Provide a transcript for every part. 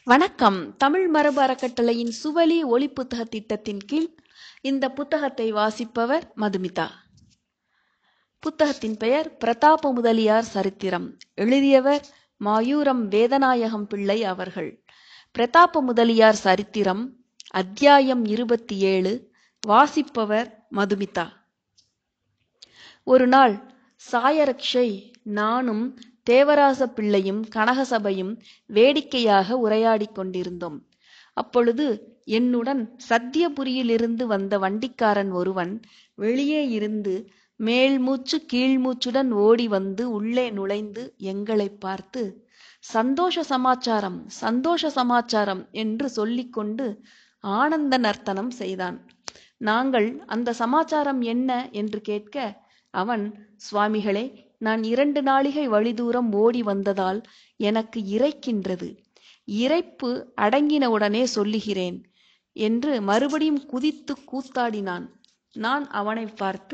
வணக்கம் தமிழ் மரபு அறக்கட்டளையின் சுவலி ஒளி புத்தக திட்டத்தின் கீழ் இந்த புத்தகத்தை வாசிப்பவர் மதுமிதா புத்தகத்தின் பெயர் பிரதாப முதலியார் சரித்திரம் எழுதியவர் மாயூரம் வேதநாயகம் பிள்ளை அவர்கள் பிரதாப முதலியார் சரித்திரம் அத்தியாயம் இருபத்தி ஏழு வாசிப்பவர் மதுமிதா ஒரு நாள் சாயரக்ஷை நானும் தேவராச பிள்ளையும் கனகசபையும் வேடிக்கையாக உரையாடிக் கொண்டிருந்தோம் அப்பொழுது என்னுடன் சத்தியபுரியிலிருந்து வந்த வண்டிக்காரன் ஒருவன் வெளியே இருந்து மேல் மூச்சு கீழ் மூச்சுடன் ஓடி வந்து உள்ளே நுழைந்து எங்களைப் பார்த்து சந்தோஷ சமாச்சாரம் சந்தோஷ சமாச்சாரம் என்று சொல்லிக்கொண்டு ஆனந்த நர்த்தனம் செய்தான் நாங்கள் அந்த சமாச்சாரம் என்ன என்று கேட்க அவன் சுவாமிகளே நான் இரண்டு நாளிகை வழிதூரம் ஓடி வந்ததால் எனக்கு இறைக்கின்றது இறைப்பு அடங்கினவுடனே சொல்லுகிறேன் என்று மறுபடியும் குதித்து கூத்தாடினான் நான் அவனை பார்த்து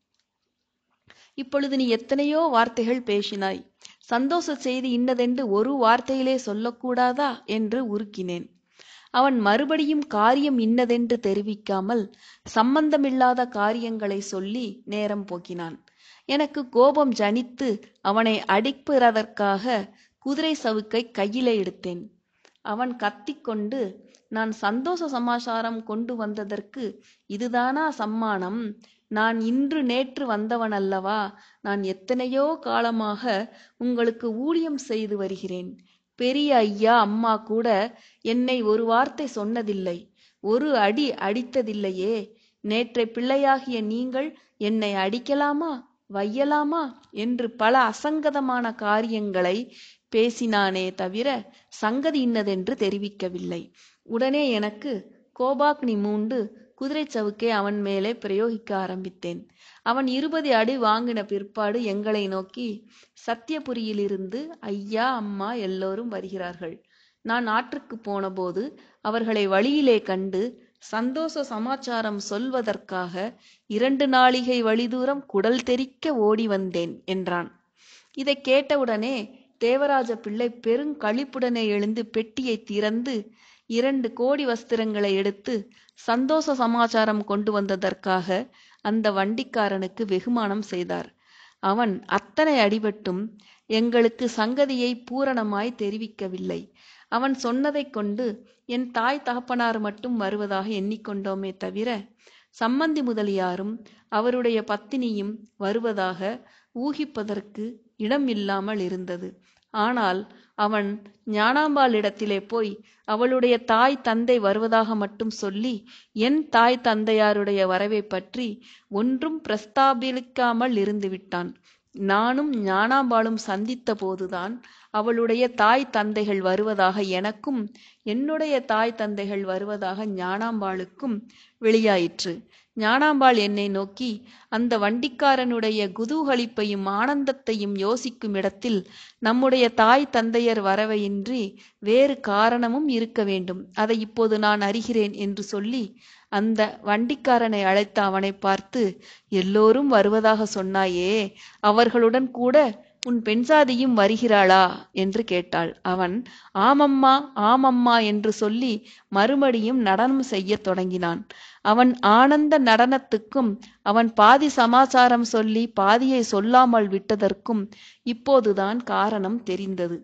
இப்பொழுது நீ எத்தனையோ வார்த்தைகள் பேசினாய் சந்தோஷ செய்தி இன்னதென்று ஒரு வார்த்தையிலே சொல்லக்கூடாதா என்று உருக்கினேன் அவன் மறுபடியும் காரியம் இன்னதென்று தெரிவிக்காமல் சம்பந்தமில்லாத காரியங்களை சொல்லி நேரம் போக்கினான் எனக்கு கோபம் ஜனித்து அவனை அடிப்பதற்காக குதிரை சவுக்கை கையிலே எடுத்தேன் அவன் கத்திக்கொண்டு நான் சந்தோஷ சமாசாரம் கொண்டு வந்ததற்கு இதுதானா சம்மானம் நான் இன்று நேற்று வந்தவன் அல்லவா நான் எத்தனையோ காலமாக உங்களுக்கு ஊழியம் செய்து வருகிறேன் பெரிய ஐயா அம்மா கூட என்னை ஒரு வார்த்தை சொன்னதில்லை ஒரு அடி அடித்ததில்லையே நேற்றை பிள்ளையாகிய நீங்கள் என்னை அடிக்கலாமா வையலாமா என்று பல அசங்கதமான காரியங்களை பேசினானே தவிர சங்கதி இன்னதென்று தெரிவிக்கவில்லை உடனே எனக்கு கோபாக்னி மூண்டு குதிரை சவுக்கை அவன் மேலே பிரயோகிக்க ஆரம்பித்தேன் அவன் இருபது அடி வாங்கின பிற்பாடு எங்களை நோக்கி சத்தியபுரியிலிருந்து ஐயா அம்மா எல்லோரும் வருகிறார்கள் நான் ஆற்றுக்கு போனபோது அவர்களை வழியிலே கண்டு சந்தோஷ சமாச்சாரம் சொல்வதற்காக இரண்டு நாளிகை வழிதூரம் குடல் தெறிக்க ஓடி வந்தேன் என்றான் இதை கேட்டவுடனே தேவராஜ பிள்ளை பெருங்களிப்புடனே எழுந்து பெட்டியை திறந்து இரண்டு கோடி வஸ்திரங்களை எடுத்து சந்தோஷ சமாச்சாரம் கொண்டு வந்ததற்காக அந்த வண்டிக்காரனுக்கு வெகுமானம் செய்தார் அவன் அத்தனை அடிபட்டும் எங்களுக்கு சங்கதியை பூரணமாய் தெரிவிக்கவில்லை அவன் சொன்னதைக் கொண்டு என் தாய் தகப்பனார் மட்டும் வருவதாக எண்ணிக்கொண்டோமே தவிர சம்மந்தி முதலியாரும் அவருடைய பத்தினியும் வருவதாக ஊகிப்பதற்கு இடம் இல்லாமல் இருந்தது ஆனால் அவன் ஞானாம்பாளிடத்திலே போய் அவளுடைய தாய் தந்தை வருவதாக மட்டும் சொல்லி என் தாய் தந்தையாருடைய வரவை பற்றி ஒன்றும் பிரஸ்தாபிக்காமல் இருந்து விட்டான் நானும் ஞானாம்பாளும் சந்தித்த போதுதான் அவளுடைய தாய் தந்தைகள் வருவதாக எனக்கும் என்னுடைய தாய் தந்தைகள் வருவதாக ஞானாம்பாளுக்கும் வெளியாயிற்று ஞானாம்பாள் என்னை நோக்கி அந்த வண்டிக்காரனுடைய குதூகலிப்பையும் ஆனந்தத்தையும் யோசிக்கும் இடத்தில் நம்முடைய தாய் தந்தையர் வரவையின்றி வேறு காரணமும் இருக்க வேண்டும் அதை இப்போது நான் அறிகிறேன் என்று சொல்லி அந்த வண்டிக்காரனை அழைத்த அவனை பார்த்து எல்லோரும் வருவதாக சொன்னாயே அவர்களுடன் கூட உன் பெண்சாதியும் வருகிறாளா என்று கேட்டாள் அவன் ஆமம்மா ஆமம்மா என்று சொல்லி மறுபடியும் நடனம் செய்யத் தொடங்கினான் அவன் ஆனந்த நடனத்துக்கும் அவன் பாதி சமாச்சாரம் சொல்லி பாதியை சொல்லாமல் விட்டதற்கும் இப்போதுதான் காரணம் தெரிந்தது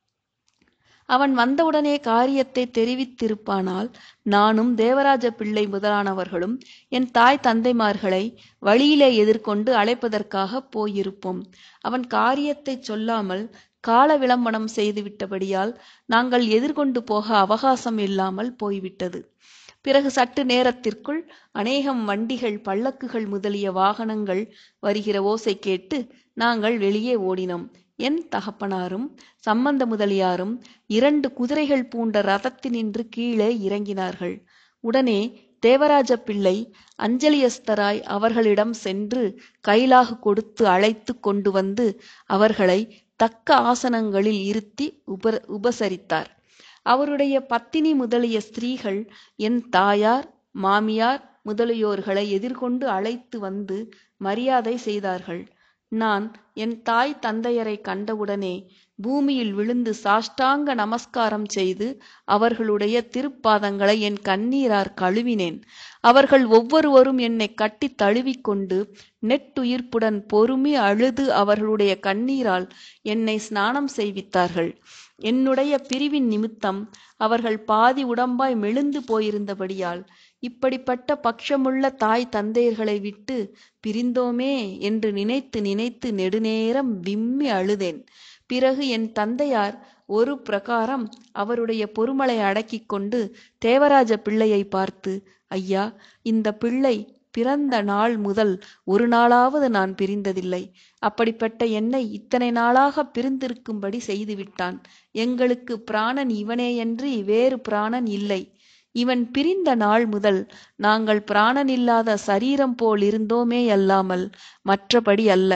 அவன் வந்தவுடனே காரியத்தை தெரிவித்திருப்பானால் நானும் தேவராஜ பிள்ளை முதலானவர்களும் என் தாய் தந்தைமார்களை வழியிலே எதிர்கொண்டு அழைப்பதற்காக போயிருப்போம் அவன் காரியத்தை சொல்லாமல் கால விளம்பரம் செய்துவிட்டபடியால் நாங்கள் எதிர்கொண்டு போக அவகாசம் இல்லாமல் போய்விட்டது பிறகு சற்று நேரத்திற்குள் அநேகம் வண்டிகள் பல்லக்குகள் முதலிய வாகனங்கள் வருகிற ஓசை கேட்டு நாங்கள் வெளியே ஓடினோம் என் தகப்பனாரும் சம்பந்த முதலியாரும் இரண்டு குதிரைகள் பூண்ட ரதத்தினின்று கீழே இறங்கினார்கள் உடனே தேவராஜ பிள்ளை அஞ்சலியஸ்தராய் அவர்களிடம் சென்று கைலாகு கொடுத்து அழைத்து கொண்டு வந்து அவர்களை தக்க ஆசனங்களில் இருத்தி உப உபசரித்தார் அவருடைய பத்தினி முதலிய ஸ்திரீகள் என் தாயார் மாமியார் முதலியோர்களை எதிர்கொண்டு அழைத்து வந்து மரியாதை செய்தார்கள் நான் என் தாய் தந்தையரை கண்டவுடனே பூமியில் விழுந்து சாஷ்டாங்க நமஸ்காரம் செய்து அவர்களுடைய திருப்பாதங்களை என் கண்ணீரார் கழுவினேன் அவர்கள் ஒவ்வொருவரும் என்னை கட்டி தழுவிக்கொண்டு நெட்டுயிர்ப்புடன் பொறுமி அழுது அவர்களுடைய கண்ணீரால் என்னை ஸ்நானம் செய்வித்தார்கள் என்னுடைய பிரிவின் நிமித்தம் அவர்கள் பாதி உடம்பாய் மெலிந்து போயிருந்தபடியால் இப்படிப்பட்ட பட்சமுள்ள தாய் தந்தையர்களை விட்டு பிரிந்தோமே என்று நினைத்து நினைத்து நெடுநேரம் விம்மி அழுதேன் பிறகு என் தந்தையார் ஒரு பிரகாரம் அவருடைய பொறுமலை அடக்கிக் கொண்டு தேவராஜ பிள்ளையை பார்த்து ஐயா இந்த பிள்ளை பிறந்த நாள் முதல் ஒரு நாளாவது நான் பிரிந்ததில்லை அப்படிப்பட்ட என்னை இத்தனை நாளாக பிரிந்திருக்கும்படி செய்துவிட்டான் எங்களுக்கு பிராணன் இவனேயன்றி வேறு பிராணன் இல்லை இவன் பிரிந்த நாள் முதல் நாங்கள் பிராணனில்லாத சரீரம் போல் இருந்தோமே அல்லாமல் மற்றபடி அல்ல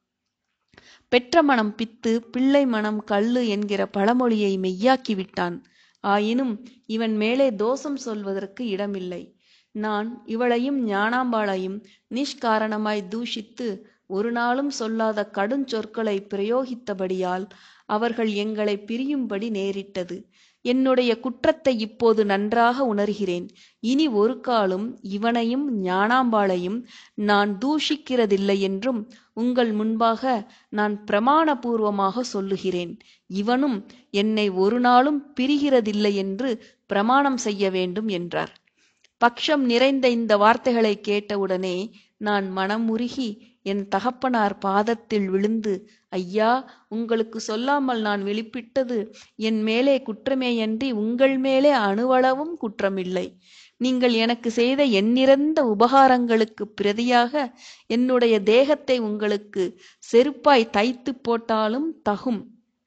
பெற்ற மனம் பித்து பிள்ளை மனம் கள்ளு என்கிற பழமொழியை மெய்யாக்கி விட்டான் ஆயினும் இவன் மேலே தோஷம் சொல்வதற்கு இடமில்லை நான் இவளையும் ஞானாம்பாளையும் நிஷ்காரணமாய் தூஷித்து ஒரு நாளும் சொல்லாத கடுஞ்சொற்களை பிரயோகித்தபடியால் அவர்கள் எங்களை பிரியும்படி நேரிட்டது என்னுடைய குற்றத்தை இப்போது நன்றாக உணர்கிறேன் இனி ஒரு காலும் இவனையும் ஞானாம்பாளையும் நான் தூஷிக்கிறதில்லை என்றும் உங்கள் முன்பாக நான் பிரமாணபூர்வமாக சொல்லுகிறேன் இவனும் என்னை ஒரு நாளும் பிரிகிறதில்லை என்று பிரமாணம் செய்ய வேண்டும் என்றார் பக்ஷம் நிறைந்த இந்த வார்த்தைகளை கேட்டவுடனே நான் மனமுருகி என் தகப்பனார் பாதத்தில் விழுந்து ஐயா உங்களுக்கு சொல்லாமல் நான் வெளிப்பிட்டது என் மேலே குற்றமேயன்றி உங்கள் மேலே அணுவளவும் குற்றமில்லை நீங்கள் எனக்கு செய்த எண்ணிறந்த உபகாரங்களுக்கு பிரதியாக என்னுடைய தேகத்தை உங்களுக்கு செருப்பாய் தைத்து போட்டாலும் தகும்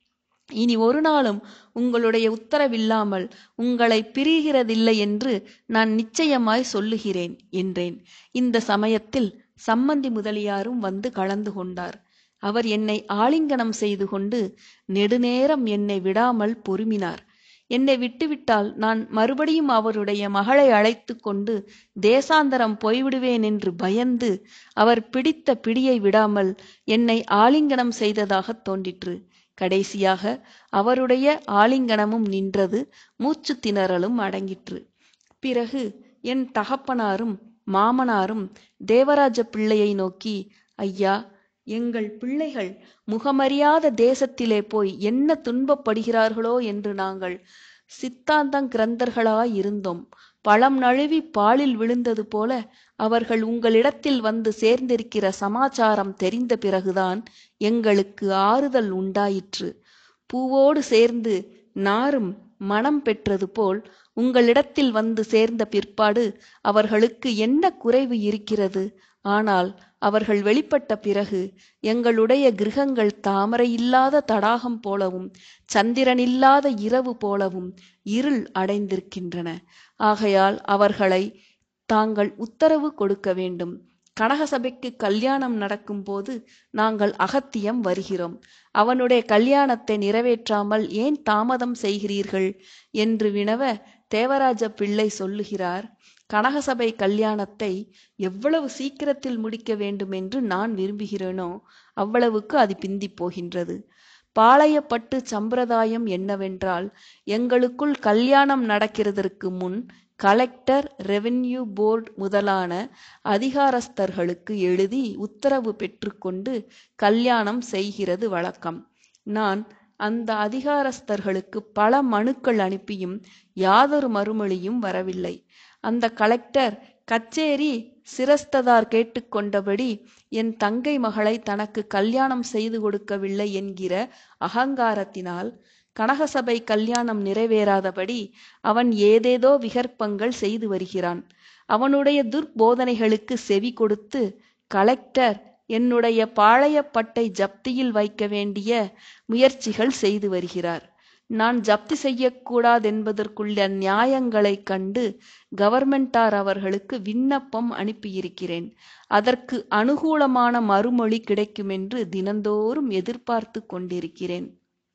இனி ஒரு நாளும் உங்களுடைய உத்தரவில்லாமல் உங்களை பிரிகிறதில்லை என்று நான் நிச்சயமாய் சொல்லுகிறேன் என்றேன் இந்த சமயத்தில் சம்மந்தி முதலியாரும் வந்து கலந்து கொண்டார் அவர் என்னை ஆலிங்கனம் செய்து கொண்டு நெடுநேரம் என்னை விடாமல் பொறுமினார் என்னை விட்டுவிட்டால் நான் மறுபடியும் அவருடைய மகளை அழைத்து கொண்டு தேசாந்தரம் போய்விடுவேன் என்று பயந்து அவர் பிடித்த பிடியை விடாமல் என்னை ஆலிங்கனம் செய்ததாக தோன்றிற்று கடைசியாக அவருடைய ஆலிங்கனமும் நின்றது மூச்சு திணறலும் அடங்கிற்று பிறகு என் தகப்பனாரும் மாமனாரும் தேவராஜ பிள்ளையை நோக்கி ஐயா எங்கள் பிள்ளைகள் முகமறியாத தேசத்திலே போய் என்ன துன்பப்படுகிறார்களோ என்று நாங்கள் சித்தாந்தங் கிரந்தர்களாய் இருந்தோம் பழம் நழுவி பாலில் விழுந்தது போல அவர்கள் உங்களிடத்தில் வந்து சேர்ந்திருக்கிற சமாச்சாரம் தெரிந்த பிறகுதான் எங்களுக்கு ஆறுதல் உண்டாயிற்று பூவோடு சேர்ந்து நாரும் மனம் பெற்றது போல் உங்களிடத்தில் வந்து சேர்ந்த பிற்பாடு அவர்களுக்கு என்ன குறைவு இருக்கிறது ஆனால் அவர்கள் வெளிப்பட்ட பிறகு எங்களுடைய கிரகங்கள் தாமரையில்லாத தடாகம் போலவும் சந்திரனில்லாத இரவு போலவும் இருள் அடைந்திருக்கின்றன ஆகையால் அவர்களை தாங்கள் உத்தரவு கொடுக்க வேண்டும் கனகசபைக்கு கல்யாணம் நடக்கும்போது நாங்கள் அகத்தியம் வருகிறோம் அவனுடைய கல்யாணத்தை நிறைவேற்றாமல் ஏன் தாமதம் செய்கிறீர்கள் என்று வினவ தேவராஜ பிள்ளை சொல்லுகிறார் கனகசபை கல்யாணத்தை எவ்வளவு சீக்கிரத்தில் முடிக்க வேண்டும் என்று நான் விரும்புகிறேனோ அவ்வளவுக்கு அது பிந்திப் போகின்றது பாளையப்பட்டு சம்பிரதாயம் என்னவென்றால் எங்களுக்குள் கல்யாணம் நடக்கிறதற்கு முன் கலெக்டர் ரெவென்யூ போர்டு முதலான அதிகாரஸ்தர்களுக்கு எழுதி உத்தரவு பெற்றுக்கொண்டு கல்யாணம் செய்கிறது வழக்கம் நான் அந்த அதிகாரஸ்தர்களுக்கு பல மனுக்கள் அனுப்பியும் யாதொரு மறுமொழியும் வரவில்லை அந்த கலெக்டர் கச்சேரி சிரஸ்ததார் கேட்டுக்கொண்டபடி என் தங்கை மகளை தனக்கு கல்யாணம் செய்து கொடுக்கவில்லை என்கிற அகங்காரத்தினால் கனகசபை கல்யாணம் நிறைவேறாதபடி அவன் ஏதேதோ விகற்பங்கள் செய்து வருகிறான் அவனுடைய துர்போதனைகளுக்கு செவி கொடுத்து கலெக்டர் என்னுடைய பாளையப்பட்டை ஜப்தியில் வைக்க வேண்டிய முயற்சிகள் செய்து வருகிறார் நான் ஜப்தி செய்யக்கூடாதென்பதற்குள்ள நியாயங்களைக் கண்டு கவர்மெண்டார் அவர்களுக்கு விண்ணப்பம் அனுப்பியிருக்கிறேன் அதற்கு அனுகூலமான மறுமொழி கிடைக்குமென்று தினந்தோறும் எதிர்பார்த்து கொண்டிருக்கிறேன்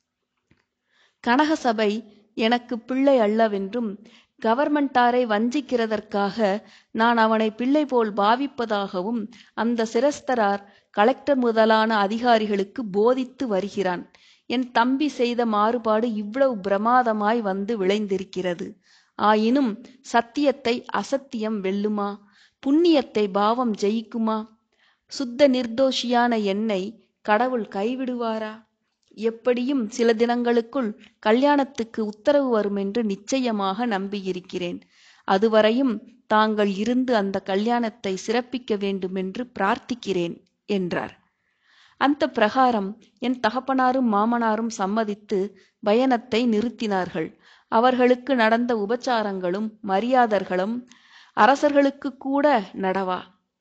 கனகசபை எனக்கு பிள்ளை அல்லவென்றும் கவர்மெண்டாரை வஞ்சிக்கிறதற்காக நான் அவனை பிள்ளை போல் பாவிப்பதாகவும் அந்த சிரஸ்தரார் கலெக்டர் முதலான அதிகாரிகளுக்கு போதித்து வருகிறான் என் தம்பி செய்த மாறுபாடு இவ்வளவு பிரமாதமாய் வந்து விளைந்திருக்கிறது ஆயினும் சத்தியத்தை அசத்தியம் வெல்லுமா புண்ணியத்தை பாவம் ஜெயிக்குமா சுத்த நிர்தோஷியான என்னை கடவுள் கைவிடுவாரா எப்படியும் சில தினங்களுக்குள் கல்யாணத்துக்கு உத்தரவு வரும் என்று நிச்சயமாக நம்பியிருக்கிறேன் அதுவரையும் தாங்கள் இருந்து அந்த கல்யாணத்தை சிறப்பிக்க வேண்டுமென்று பிரார்த்திக்கிறேன் என்றார் அந்த பிரகாரம் என் தகப்பனாரும் மாமனாரும் சம்மதித்து பயணத்தை நிறுத்தினார்கள் அவர்களுக்கு நடந்த உபச்சாரங்களும் மரியாதர்களும் அரசர்களுக்கு கூட நடவா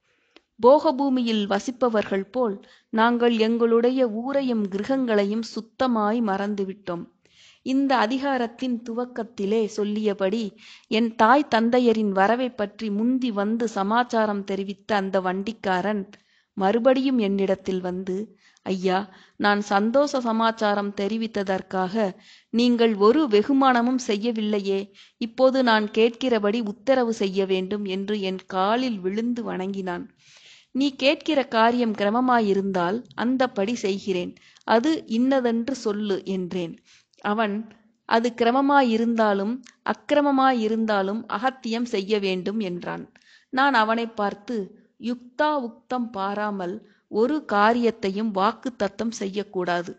போகபூமியில் வசிப்பவர்கள் போல் நாங்கள் எங்களுடைய ஊரையும் கிரகங்களையும் சுத்தமாய் மறந்துவிட்டோம் இந்த அதிகாரத்தின் துவக்கத்திலே சொல்லியபடி என் தாய் தந்தையரின் வரவை பற்றி முந்தி வந்து சமாச்சாரம் தெரிவித்த அந்த வண்டிக்காரன் மறுபடியும் என்னிடத்தில் வந்து ஐயா நான் சந்தோஷ சமாச்சாரம் தெரிவித்ததற்காக நீங்கள் ஒரு வெகுமானமும் செய்யவில்லையே இப்போது நான் கேட்கிறபடி உத்தரவு செய்ய வேண்டும் என்று என் காலில் விழுந்து வணங்கினான் நீ கேட்கிற காரியம் கிரமமாயிருந்தால் அந்தப்படி செய்கிறேன் அது இன்னதென்று சொல்லு என்றேன் அவன் அது கிரமமாயிருந்தாலும் அக்கிரமமாயிருந்தாலும் அகத்தியம் செய்ய வேண்டும் என்றான் நான் அவனை பார்த்து யுக்தா உக்தம் பாராமல் ஒரு காரியத்தையும் வாக்கு தத்தம் செய்யக்கூடாது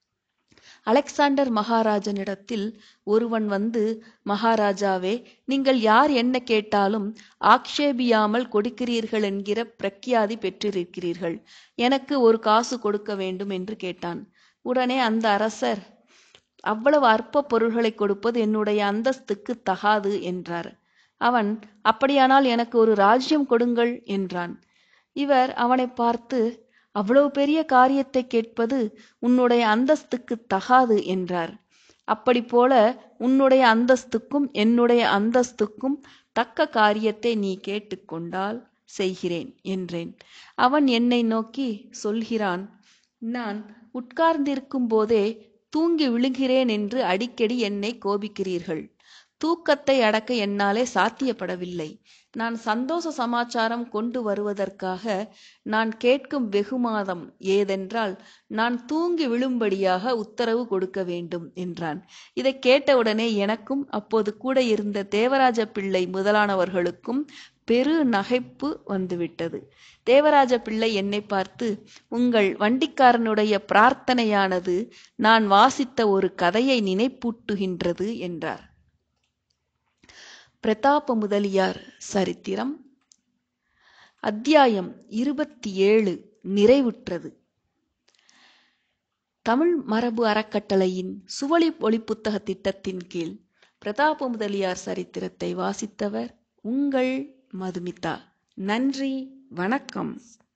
அலெக்சாண்டர் மகாராஜனிடத்தில் ஒருவன் வந்து மகாராஜாவே நீங்கள் யார் என்ன கேட்டாலும் ஆக்ஷேபியாமல் கொடுக்கிறீர்கள் என்கிற பிரக்யாதி பெற்றிருக்கிறீர்கள் எனக்கு ஒரு காசு கொடுக்க வேண்டும் என்று கேட்டான் உடனே அந்த அரசர் அவ்வளவு அற்ப பொருள்களை கொடுப்பது என்னுடைய அந்தஸ்துக்கு தகாது என்றார் அவன் அப்படியானால் எனக்கு ஒரு ராஜ்யம் கொடுங்கள் என்றான் இவர் அவனை பார்த்து அவ்வளவு பெரிய காரியத்தை கேட்பது உன்னுடைய அந்தஸ்துக்கு தகாது என்றார் அப்படி போல உன்னுடைய அந்தஸ்துக்கும் என்னுடைய அந்தஸ்துக்கும் தக்க காரியத்தை நீ கேட்டுக்கொண்டால் செய்கிறேன் என்றேன் அவன் என்னை நோக்கி சொல்கிறான் நான் உட்கார்ந்திருக்கும் போதே தூங்கி விழுகிறேன் என்று அடிக்கடி என்னை கோபிக்கிறீர்கள் தூக்கத்தை அடக்க என்னாலே சாத்தியப்படவில்லை நான் சந்தோஷ சமாச்சாரம் கொண்டு வருவதற்காக நான் கேட்கும் வெகுமாதம் ஏதென்றால் நான் தூங்கி விழும்படியாக உத்தரவு கொடுக்க வேண்டும் என்றான் இதை கேட்டவுடனே எனக்கும் அப்போது கூட இருந்த தேவராஜ பிள்ளை முதலானவர்களுக்கும் பெரு நகைப்பு வந்துவிட்டது தேவராஜ பிள்ளை என்னை பார்த்து உங்கள் வண்டிக்காரனுடைய பிரார்த்தனையானது நான் வாசித்த ஒரு கதையை நினைப்பூட்டுகின்றது என்றார் பிரதாப முதலியார் சரித்திரம் அத்தியாயம் இருபத்தி ஏழு நிறைவுற்றது தமிழ் மரபு அறக்கட்டளையின் சுவழி ஒளிப்புத்தக திட்டத்தின் கீழ் பிரதாப முதலியார் சரித்திரத்தை வாசித்தவர் உங்கள் மதுமிதா நன்றி வணக்கம்